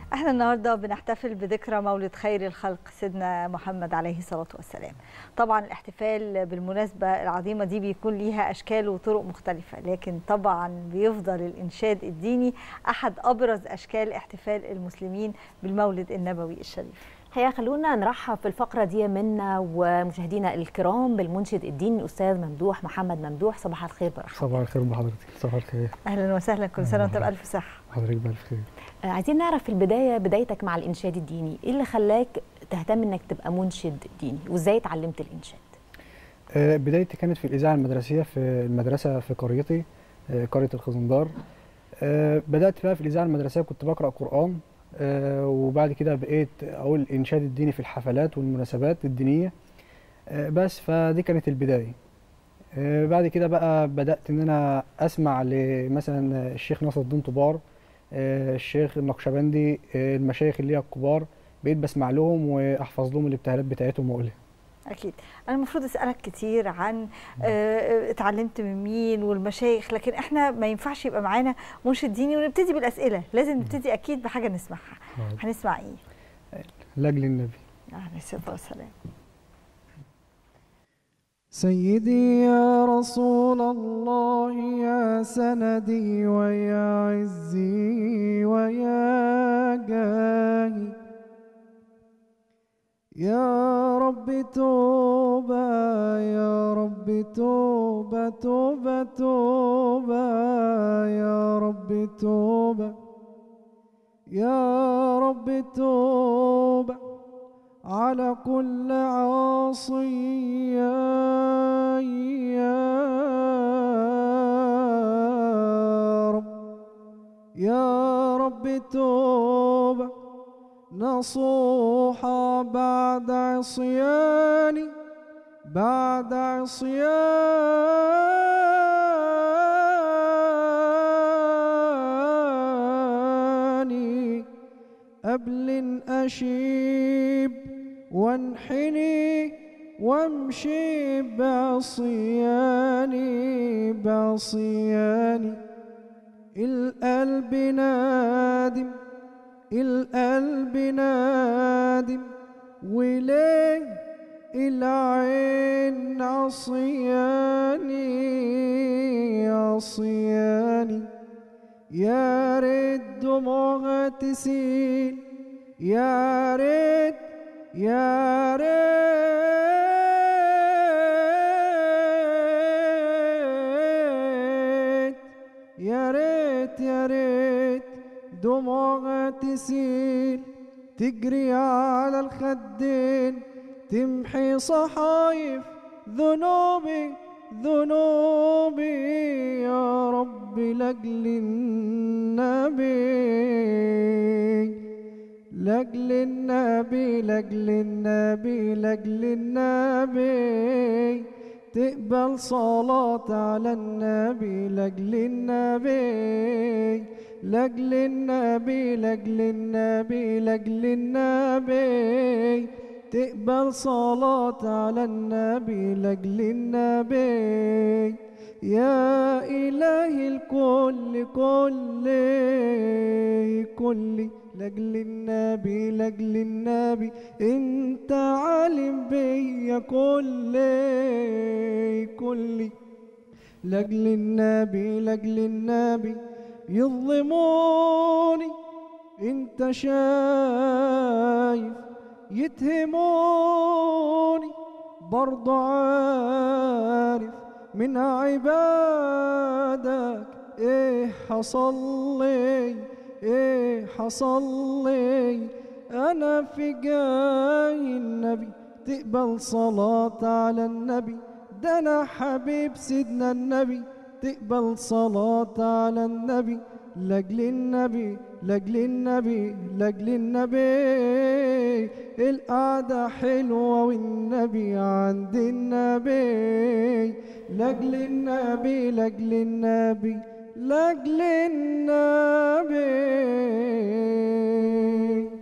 احنا النهارده بنحتفل بذكرى مولد خير الخلق سيدنا محمد عليه الصلاه والسلام. طبعا الاحتفال بالمناسبه العظيمه دي بيكون ليها اشكال وطرق مختلفه، لكن طبعا بيفضل الانشاد الديني احد ابرز اشكال احتفال المسلمين بالمولد النبوي الشريف. هيا خلونا نرحب في الفقرة دي منا ومشاهدينا الكرام بالمنشد الديني الأستاذ ممدوح محمد ممدوح صباح الخير برحب صباح الخير بحضرتك صباح الخير اهلا وسهلا كل سنه وانت بالف صحه حضرتك بألف خير آه، عايزين نعرف في البداية بدايتك مع الإنشاد الديني إيه اللي خلاك تهتم إنك تبقى منشد ديني وإزاي اتعلمت الإنشاد آه، بدايتي كانت في الإذاعة المدرسية في المدرسة في قريتي آه، قرية الخزندار آه، بدأت بقى في الإذاعة المدرسية كنت بقرأ قرآن آه، وبعد كده بقيت أقول إنشاد الديني في الحفلات والمناسبات الدينية آه، بس فدي كانت البداية آه، بعد كده بقى بدأت إن أنا أسمع لمثلا الشيخ نصر الدين طبار آه، الشيخ النقشبندي آه، المشايخ اللي هي الكبار بقيت بسمع لهم وأحفظ لهم الابتهالات بتاعتهم وأقولها اكيد انا المفروض اسالك كتير عن آه، اتعلمت من مين والمشايخ لكن احنا ما ينفعش يبقى معانا منشد ديني ونبتدي بالاسئله لازم نبتدي اكيد بحاجه نسمعها هنسمع ايه لأجل النبي عليه الصلاه والسلام سيدي يا رسول الله يا سندي ويا عزي ويا جاهي يا رب توبة يا رب توبة توبة توبة يا رب توبة يا رب توبة على كل عاصي يا رب يا رب توبة نصوحا بعد عصياني بعد عصياني قبل أشيب وانحني وامشي بعصياني بعصياني القلب نادم القلب نادم وليه العين عصياني عصياني يا ريت دموعها تسيل يا ريت يا ريت يا ريت يا ريت دموعها تسيل تجري على الخدين تمحي صحايف ذنوبي ذنوبي يا رب لاجل النبي لاجل النبي لاجل النبي لاجل النبي تقبل صلاة على النبي لاجل النبي لاجل النبي لاجل النبي لاجل النبي تقبل صلاة على النبي لاجل النبي يا إله الكل كل كل لاجل النبي لاجل النبي انت عالم بيا كل كل لاجل النبي لاجل النبي يظلموني انت شايف يتهموني برضو عارف من عبادك ايه حصل لي ايه حصل لي انا في جاي النبي تقبل صلاة على النبي ده انا حبيب سيدنا النبي تقبل صلاة على النبي لاجل النبي لاجل النبي لاجل النبي القعدة حلوة والنبي عند النبي لاجل النبي لاجل النبي لاجل النبي